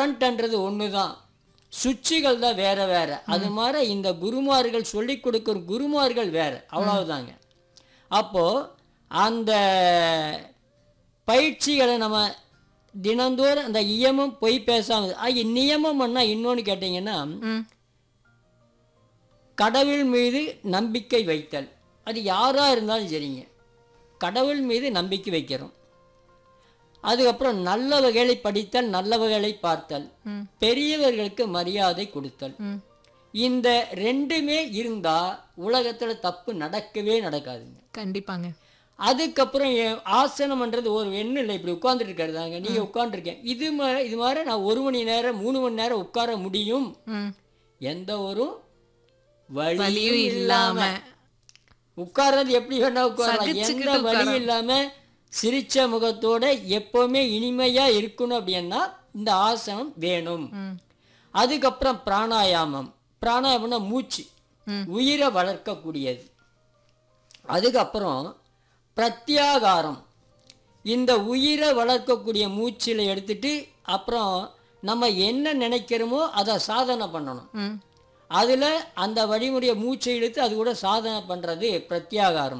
கரண்ட்ன்றது ஒன்று தான் சுவிட்சுகள் தான் வேற வேற அது மாதிரி இந்த குருமார்கள் சொல்லி கொடுக்குற குருமார்கள் வேற அவ்வளவுதாங்க அப்போ அந்த பயிற்சிகளை நம்ம தினந்தோறும் அந்த இயமம் பொய் பேசாம ஆ நியமம் பண்ணா இன்னொன்று கேட்டிங்கன்னா ம் கடவுள் மீது நம்பிக்கை வைத்தல் அது யாராக இருந்தாலும் சரிங்க கடவுள் மீது நம்பிக்கை வைக்கிறோம் அதுக்கப்புறம் நல்ல வகைகளை படித்தல் நல்ல வகைகளை பார்த்தல் ம் பெரியவர்களுக்கு மரியாதை கொடுத்தல் ம் இந்த ரெண்டுமே இருந்தால் உலகத்தில் தப்பு நடக்கவே நடக்காதுங்க கண்டிப்பாங்க அதுக்கப்புறம் என் ஆசனம்ன்றது ஒரு எண்ணம் இல்லை இப்படி உட்காந்துட்டு இருக்கிறதாங்க நீங்கள் உட்காந்துருக்கேன் இது மா இது மாதிரி நான் ஒரு மணி நேரம் மூணு மணி நேரம் உட்கார முடியும் ம் எந்த ஒரு வழியும் வலியும் இல்லாம இல்லாம உட்கார்றது எப்படி வேணா உட்காரலாம் எந்த சகிச்சுக்கிட்டு வழி இல்லாம சிரிச்ச முகத்தோட எப்பவுமே இனிமையா இருக்கணும் அப்படின்னா இந்த ஆசனம் வேணும் ம் அதுக்கப்புறம் பிராணாயாமம் பிராணாயாமம்னா மூச்சு ம். உயிரை வளர்க்கக்கூடியது அதுக்கப்புறம் பிரத்யாகாரம் இந்த உயிரை வளர்க்கக்கூடிய மூச்சில் எடுத்துட்டு அப்புறம் நம்ம என்ன நினைக்கிறோமோ அதை சாதனை பண்ணணும் ம் அதில் அந்த வழிமுறையை மூச்சை இழுத்து அது கூட சாதனை பண்ணுறது பிரத்யாகாரம்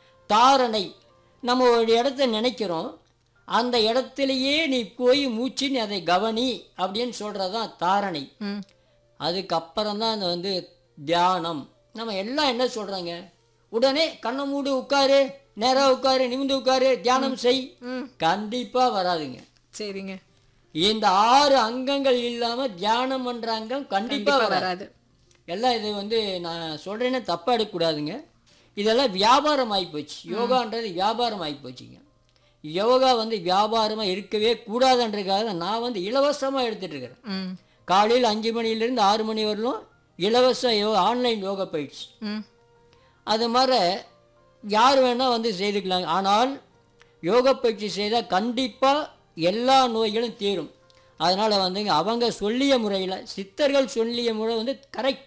தாரணை நம்ம ஒரு இடத்த நினைக்கிறோம் அந்த இடத்துலையே நீ போய் மூச்சு நீ அதை கவனி அப்படின்னு சொல்கிறது தான் தாரணை ம் அதுக்கப்புறம் தான் அந்த வந்து தியானம் நம்ம எல்லாம் என்ன சொல்கிறாங்க உடனே கண்ணை மூடு உட்காரு நேராக உட்காரு நிமிந்து உட்காரு தியானம் செய் ம் கண்டிப்பாக வராதுங்க சரிங்க இந்த ஆறு அங்கங்கள் இல்லாமல் தியானம் பண்ணுற அங்கம் கண்டிப்பாக கண்டிப்பா வராது வராது எல்லாம் இது வந்து நான் சொல்கிறேன்னு தப்பாக எடுக்கக்கூடாதுங்க இதெல்லாம் வியாபாரம் ஆகிப்போச்சு யோகான்றது வியாபாரம் ஆகிப்போச்சுங்க யோகா வந்து வியாபாரமாக இருக்கவே கூடாதுன்றதுக்காக நான் வந்து இலவசமாக எடுத்துகிட்டு இருக்கிறேன் ம் காலையில் அஞ்சு மணிலேருந்து ஆறு மணி வரலும் இலவச யோ ஆன்லைன் யோகா பயிற்சி ம் அது மாதிரி யார் வேணால் வந்து செய்துக்கலாங்க ஆனால் யோகா பயிற்சி செய்தால் கண்டிப்பாக எல்லா நோய்களும் தீரும் அதனால் வந்துங்க அவங்க சொல்லிய முறையில் சித்தர்கள் சொல்லிய முறை வந்து கரெக்ட்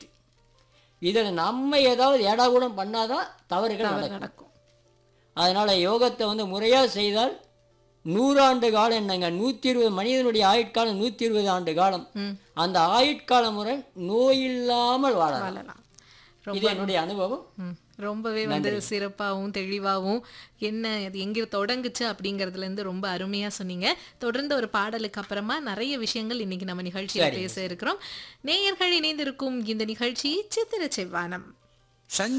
இதில் நம்ம ஏதாவது ஏடாகூடம் பண்ணாதான் தவறுகள் தவறு நடக்கும் நடக்கும் அதனால் யோகத்தை வந்து முறையாக செய்தால் நூறாண்டு காலம் என்னங்க நூற்றி இருபது மனிதனுடைய ஆயுட்காலம் நூற்றி இருபது ஆண்டு காலம் ம் அந்த ஆயுட்கால முறை நோயில்லாமல் வாழலாம் வாழலாம் ரொம்ப இது என்னுடைய அனுபவம் ம் ரொம்பவே வந்து சிறப்பாகவும் தெளிவாகவும் என்ன அது எங்கே தொடங்குச்சு அப்படிங்கிறதுல இருந்து ரொம்ப அருமையா சொன்னீங்க தொடர்ந்து ஒரு பாடலுக்கு அப்புறமா நிறைய விஷயங்கள் இன்னைக்கு நம்ம நிகழ்ச்சியில் சரிங்க. பேச இருக்கிறோம் நேயர்கள் இணைந்திருக்கும் இந்த நிகழ்ச்சி சித்திர செவ்வானம்